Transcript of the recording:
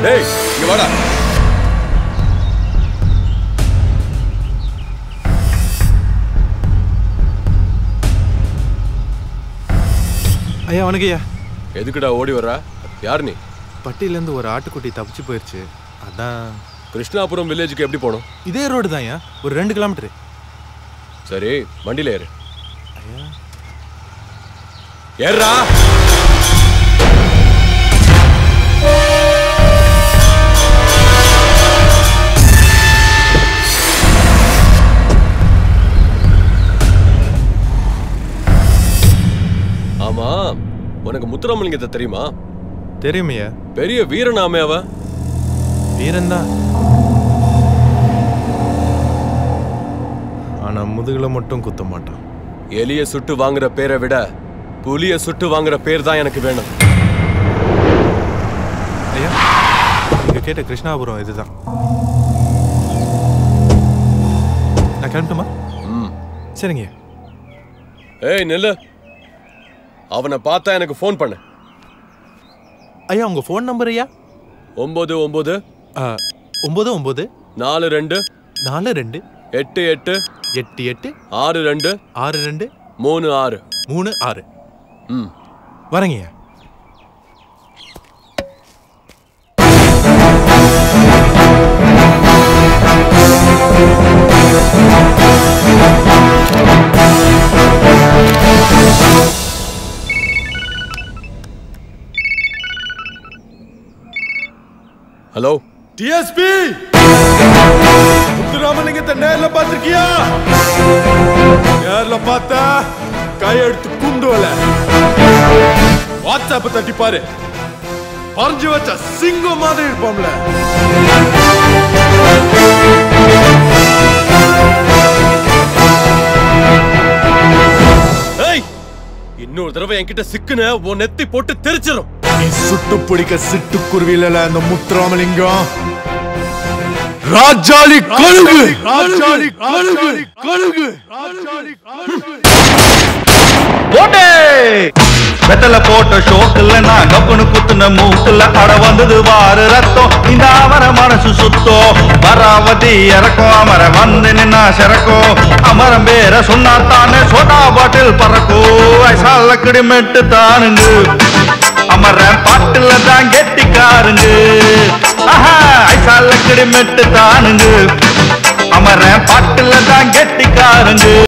டேய் இங்க வாடா ஐயா வணக்கம் ஐயா எதுக்குடா ஓடி வர்ற யார் நீ பட்டியிலேருந்து ஒரு ஆட்டுக்குட்டி தப்பிச்சு போயிடுச்சு அதான் கிருஷ்ணாபுரம் வில்லேஜுக்கு எப்படி போகணும் இதே ரோடு தான் ஐயா ஒரு ரெண்டு கிலோமீட்டரு சரி வண்டியில ஏறு ஐயா ஏறா ஆமா உனக்கு முத்துராமலிங்கத்தை தெரியுமா தெரியும் ஐயா பெரிய வீரனாமே அவ வீரன் தான் ஆனால் முதுகில் மட்டும் குத்த மாட்டான் எலிய சுட்டு வாங்குற பேரை விட புலிய சுட்டு வாங்குற பேர் தான் எனக்கு வேணும் ஐயா நீங்கள் கேட்ட கிருஷ்ணாபுரம் இதுதான் நான் கிளம்பட்டுமா ம் சரிங்க ஏய் நெல்லு அவனை பார்த்தா எனக்கு ஃபோன் பண்ணு ஐயா உங்கள் ஃபோன் நம்பர் ஐயா ஒம்பது ஒம்பது ஆ, ஒம்பது ஒம்பது நாலு ரெண்டு நாலு ரெண்டு எட்டு எட்டு எட்டு எட்டு ஆறு ரெண்டு ஆறு ரெண்டு மூணு ஆறு மூணு ஆறு ம் வரேங்கய்யா ஹலோ டிஎஸ்பி முத்துராமலிங்கத்தை நேர்ல பார்த்திருக்கியா நேர்ல பார்த்தா கையெடுத்து குண்டுவல வாட்ஸ்அப் தட்டி பாரு பறிஞ்சு வச்ச சிங்கம் மாதிரி இருப்போம்ல ஏய் இன்னொரு தடவை என்கிட்ட சிக்குன உன் நெத்தி போட்டு தெரிச்சிடும் நீ சுட்டு பிடிக்க சிட்டுக்குருவில அந்த முத்துராமலிங்கம் ராஜாளி கழுகு ராஜாளி கழுகு கழுகு ராஜாளி கழுகு போட்டே வெத்தல போட்ட ஷோக்குல நான் கப்புனு குத்துன மூக்குல அட வந்தது வாரு ரத்தம் இந்த அவர மனசு சுத்தோ பராவதி இறக்கும் அமர வந்து நின்னா சிறக்கும் அமரம் பேர சொன்னா தானே சோடா பாட்டில் பறக்கும் ஐசால கிடிமெட்டு தானுங்க அமர பாட்டுல தான் கெட்டிக்காருங்க ஆஹா ஐசால கிடிமெட்டு தானுங்க அமர பாட்டுல தான் கெட்டிக்காருங்க